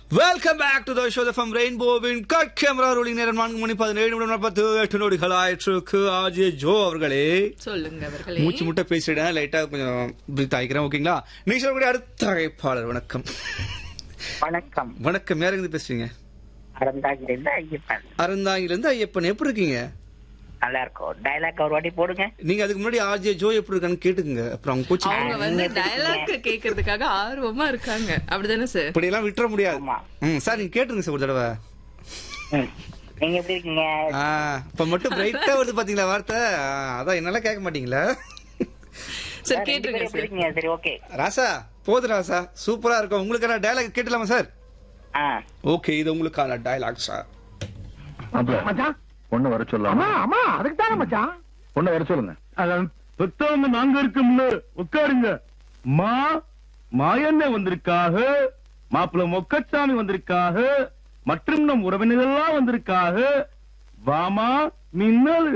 Welcome back to the show from ரெயின்போவின் cut camera rolling நேரம் நான்கு மணி பதினேழு நிமிடம் நாற்பத்தி எட்டு நொடிகள் ஆயிற்றுக்கு ஆஜே ஜோ அவர்களே சொல்லுங்க அவர்களே மூச்சு முட்டை பேசிட்டேன் லைட்டா கொஞ்சம் பிரீத் ஆகிக்கிறேன் ஓகேங்களா நீங்க சொல்லக்கூடிய அடுத்த அழைப்பாளர் வணக்கம் வணக்கம் வணக்கம் யார் இருந்து பேசுறீங்க அறந்தாங்கிலிருந்து ஐயப்பன் அறந்தாங்கில இருந்து ஐயப்பன் எப்படி இருக்கீங்க நல்லா இருக்கும் டைலாக் ஒரு வாட்டி போடுங்க நீங்க அதுக்கு முன்னாடி ஆர்ஜே ஜோ எப்படி இருக்கான்னு கேட்டுக்குங்க அப்புறம் அவங்க கோச்சிங் அவங்க வந்து டயலாக் கேக்குறதுக்காக ஆர்வமா இருக்காங்க அப்படிதானே சார் இப்படி எல்லாம் விட்டுற முடியாது ஆமா. ம் சார் நீங்க கேட்டுருங்க சார் ஒரு தடவை ம். நீங்க எப்படி இருக்கீங்க ஆ, இப்ப மட்டும் பிரைட்டா வருது பாத்தீங்களா வார்த்தை ஆ, அதான் என்னால கேட்க மாட்டீங்களா சார் ரெண்டு கேட்டுருங்க பேரும் எப்படி சார் இருக்கீங்க சரி ஓகே ராசா போது ராசா சூப்பரா இருக்கும் உங்களுக்கு டயலாக் கேட்டலாமா சார் ஆ ஓகே இது உங்களுக்கான டயலாக் சார் மச்சான் பொண்ணு வர சொல்லாமா ஆமா அதுக்கு தானே மச்சான் பொண்ணு வர சொல்லுங்க அதான் பெத்தவங்க நாங்க இருக்கோம்ல உட்காருங்க மா மாயண்ண வந்திருக்காக மாப்பிள்ள மொக்கச்சாமி வந்திருக்காக மற்றும் நம் உறவினர்கள்லாம் வந்திருக்காக வாமா மின்னல்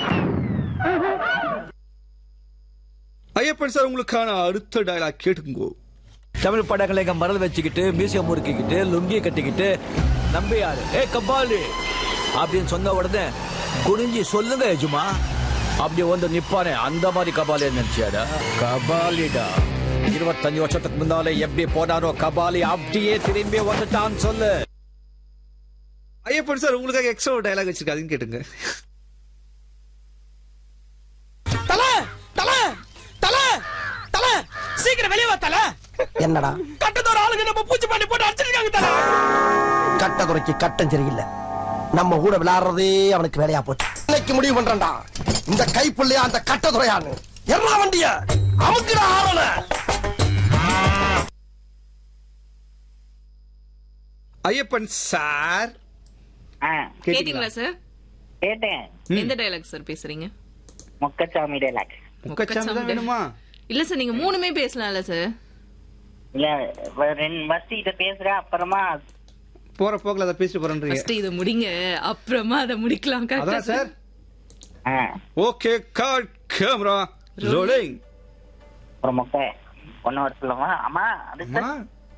ஐயப்பன் சார் உங்களுக்கான அடுத்த டயலாக் கேட்டுக்கோ தமிழ் படங்களை எங்க மரல் வச்சுக்கிட்டு மியூசியம் முறுக்கிக்கிட்டு லுங்கிய கட்டிக்கிட்டு நம்பியாரு ஏ கபாலி அப்படின்னு சொன்ன உடனே குனிஞ்சி சொல்லுங்க எஜுமா அப்படி வந்து நிப்பானே அந்த மாதிரி கபாலி நினைச்சாடா கபாலிடா இருபத்தஞ்சு வருஷத்துக்கு முன்னாலே எப்படி போனாரோ கபாலி அப்படியே திரும்பி வந்துட்டான்னு சொல்லு ஐயப்பன் சார் உங்களுக்காக எக்ஸ்ட்ரா ஒரு டயலாக் வச்சிருக்காதுன்னு கேட்டுங்க தல தல தல தல சீக்கிரம் வெளியே வா தல என்னடா கட்டத்தோட ஆளுங்க நம்ம பூச்சி பண்ணி போட்டு அடிச்சிருக்காங்க தல கட்ட குறைக்கு கட்டம் சரியில்லை நம்ம கூட விளையாடுறதே அவனுக்கு வேலையா போச்சு இன்னைக்கு முடிவு பண்றேன்டா இந்த கைப்புள்ளையா அந்த கட்ட துறையான்னு எல்லா வண்டிய அமுக்குடா ஆரல ஐயப்பன் சார் ஆ கேட்டீங்களா சார் கேட்டேன் எந்த டயலாக் சார் பேசுறீங்க மொக்கச்சாமி டைலாக் முக்கச்சாமி தான் வேணுமா இல்ல சார் நீங்க மூணுமே பேசலாம்ல சார் இல்ல வ- ரெண்டு பஸ் கிட்ட பேசுறேன் அப்புறமா போற போக்குல அதை பேசிட்டு போறேன்றீங்க ஃபர்ஸ்ட் இத முடிங்க அப்புறமா அத முடிக்கலாம் அதான் கரெக்டா சார் ஆ ஓகே கார்ட் கேமரா ரோலிங் ஒரு மொக்கை ஒன்னு வர சொல்லுமா அம்மா அதுக்கு அம்மா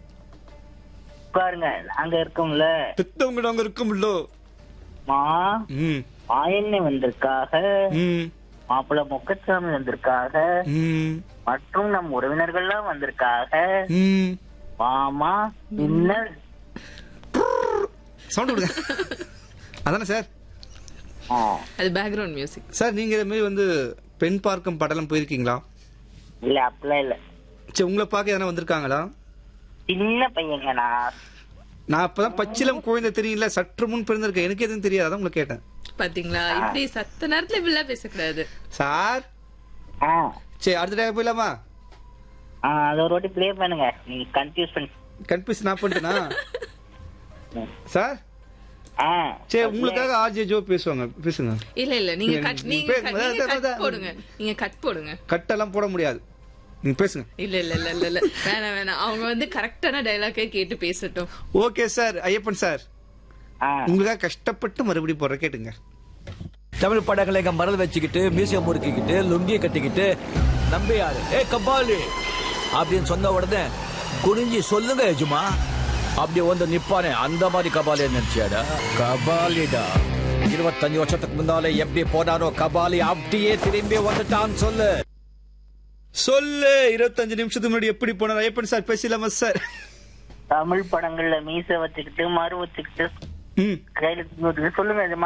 உட்காருங்க அங்க இருக்கோம்ல திட்டவங்க நாங்க இருக்கும்ல மா ம் மாயண்ணே வந்திருக்காக ம் மாப்பிள்ள மொக்கச்சாமி வந்திருக்காக ம் மற்றும் நம் உறவினர்கள்லாம் வந்திருக்காக ம் மாமா மின்னல் சவுண்ட் கொடுங்க அதானே சார் ஆ, அது பேக்ரவுண்ட் மியூசிக் சார் நீங்க இது மாதிரி வந்து பெண் பார்க்கும் படலம் போயிருக்கீங்களா இல்ல அப்படிலாம் இல்ல சரி உங்களை பார்க்க எதனா வந்திருக்காங்களா சின்ன பையங்க நான் நான் அப்பதான் பச்சிலம் குழந்தை தெரியல சற்று முன் பிறந்திருக்கேன் எனக்கு எதுவும் தெரியாது அதான் உங்களை கேட்டேன் பாத்தீங்களா இப்படி சத்த நேரத்துல இப்படிலாம் பேசக்கூடாது சார் ஆ, சரி அடுத்த டேக் போயிடலாமா ஆ, அது ஒரு வாட்டி ப்ளே பண்ணுங்க நீங்க கன்ஃபியூஸ் பண்ணி கன்ஃபியூஸ் நான் பண்ணிட்டேனா சார் ஆ, சரி உங்களுக்காக ஆர்ஜே ஜோ பேசுவாங்க பேசுங்க இல்ல இல்ல நீங்க நீங்க- கட் நீங்க நீங்க பேசுங்க. cut- நீங்க அதான், கட் அதான். போடுங்க நீங்க கட் போடுங்க கட்டெல்லாம் போட முடியாது நீங்க பேசுங்க இல்ல இல்ல இல்ல இல்ல இல்ல வேணாம் வேணாம் அவங்க வந்து கரெக்டான டைலாக்கே கேட்டு பேசட்டும் ஓகே சார் ஐயப்பன் சார் ஆ, உங்களுக்காக கஷ்டப்பட்டு மறுபடியும் போடுற கேட்டுங்க தமிழ் படங்களை எங்க மரல் வச்சுக்கிட்டு மியூசியம் முறுக்கிக்கிட்டு லுங்கிய கட்டிக்கிட்டு நம்பியாரு ஏ கபாலி அப்படின்னு சொன்ன உடனே குனிஞ்சி சொல்லுங்க எஜுமா அப்படி வந்து நிப்பானே அந்த மாதிரி கபாலி நினைச்சாடா கபாலிடா இருபத்தஞ்சு வருஷத்துக்கு முன்னாலே எப்படி போனாரோ கபாலி அப்படியே திரும்பி வந்துட்டான்னு சொல்லு சொல்லு இருபத்தஞ்சு நிமிஷத்துக்கு முன்னாடி எப்படி போனார் ஐயப்பன் சார் பேசலாமா சார் தமிழ் படங்கள்ல மீச வச்சுக்கிட்டு மறு வச்சுக்கிட்டு ம் கையில தூக்கிட்டு சொல்லுங்க